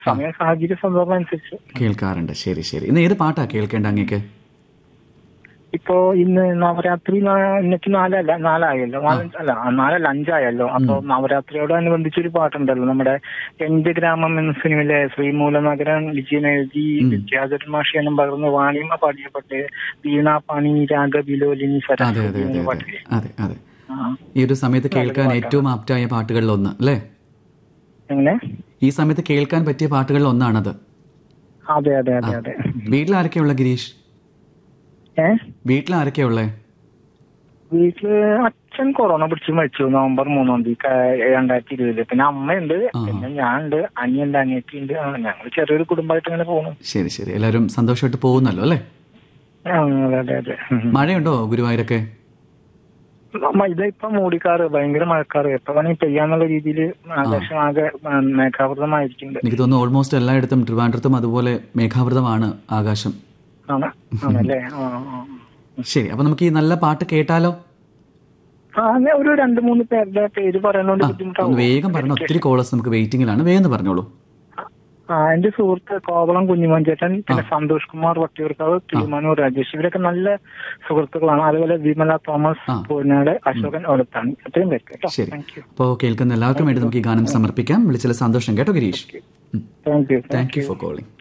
സമയ സാഹചര്യ സന്ദർഭം അനുസരിച്ച് കേൾക്കാറുണ്ട് ശരി ശരി ഇന്ന് ഏത് പാട്ടാ കേൾക്കേണ്ട അങ്ങേക്ക് ഇപ്പോ ഇന്ന് നവരാത്രി നാ- ഇന്നക്ക് നാലല്ല നാലായല്ലോ നാല് അല്ല ആ, നാലല്ല അഞ്ചായല്ലോ അപ്പൊ നവരാത്രിയോടനുബന്ധിച്ചൊരു പാട്ടുണ്ടല്ലോ നമ്മുടെ എന്റെ ഗ്രാമം എന്ന സിനിമയിലെ ശ്രീമൂലനഗരം വിജയൻ എഴുതി വിദ്യാധരൻ മാഷിയാനും പകർന്ന് വാണിയമ്മ പാടിയപ്പെട്ട് വീണ പണി രാഗ ബിലോലിനി അതെ അതെ സരസ്വതി അതെ എന്ന അതെ പാട്ടില്ലേ അതെ അതെ ആ. ഈ ഒരു സമയത്ത് കേൾക്കാൻ ഏറ്റവും ആപ്റ്റായ പാട്ടുകളിൽ ഒന്ന് അല്ലേ എങ്ങനെ ഈ സമയത്ത് കേൾക്കാൻ പറ്റിയ പാട്ടുകളിൽ ഒന്നാണത് അതെ അതെ അതെ അതെ വീട്ടിൽ ആരൊക്കെയുള്ള ഗിരീഷ് ഏ വീട്ടിൽ ആരൊക്കെയുള്ളേ വീട്ടില് അച്ഛൻ കൊറോണ പിടിച്ച് മരിച്ചു നവംബർ മൂന്നാം തീയതി ക- രണ്ടായിരത്തി ഇരുപതില് പിന്നെ അമ്മയുണ്ട് പിന്നെ ഞാനുണ്ട് അനിയുണ്ട് അനിയത്തിയുണ്ട് ആ, ഞങ്ങൾ ചെറിയൊരു കുടുംബമായിട്ട് ഇങ്ങനെ പോകുന്നു ശരി ശരി എല്ലാവരും സന്തോഷമായിട്ട് പോകുന്നല്ലോ അല്ലേ ആ, അതെ അതെ അതെ ഉം. മഴയുണ്ടോ ഗുരുവായൂരൊക്കെ അമ്മ ഇതിപ്പോ മൂടിക്കാറ് ഭയങ്കര മഴക്കാറ് എപ്പോ വേണമെങ്കിൽ പെയ്യാന്നുള്ള രീതിയിൽ ആകാശം ആകെ ആ, മേഘാവൃതമായിരിക്കുന്നുണ്ട് എനിക്ക് തോന്നുന്നു ഓൾമോസ്റ്റ് എല്ലായിടത്തും ട്രിവാൻഡ്രത്തും അതുപോലെ മേഘാവൃതമാണ് ആകാശം ആണ് ആണല്ലേ ആ ആ. ശരി അപ്പൊ നമുക്ക് ഈ നല്ല പാട്ട് കേട്ടാലോ ആ അങ്ങനെ ഒരു രണ്ട് മൂന്ന് പേരുടെ പേര് പറയുന്നോണ്ട് ഒന്ന് ബുദ്ധിമുട്ടാവും വേഗം പറഞ്ഞു ഒത്തിരി കോളേഴ്സ് നമുക്ക് വെയിറ്റിംഗിലാണ് വേഗം ഒന്ന് പറഞ്ഞോളൂ ആ എന്റെ സുഹൃത്ത് കോവളം കുഞ്ഞുമഞ്ചേട്ടൻ പിന്നെ സന്തോഷ് കുമാർ വട്ടിയൂർക്കാവ് കിളിമാനൂർ രാജേഷ് ഇവരൊക്കെ നല്ല സുഹൃത്തുക്കളാണ് അതുപോലെ വിമല തോമസ് ആ. പൂനാട് അശോകൻ ഓലത്താണ് അത്രയും പേർക്ക് കേട്ടോ ശരി താങ്ക് യു അപ്പോൾ കേൾക്കുന്ന എല്ലാവർക്കും വേണ്ടി നമുക്ക് ഈ ഗാനം സമർപ്പിക്കാം വിളിച്ചാൽ സന്തോഷം കേട്ടോ Girish thank you thank you for calling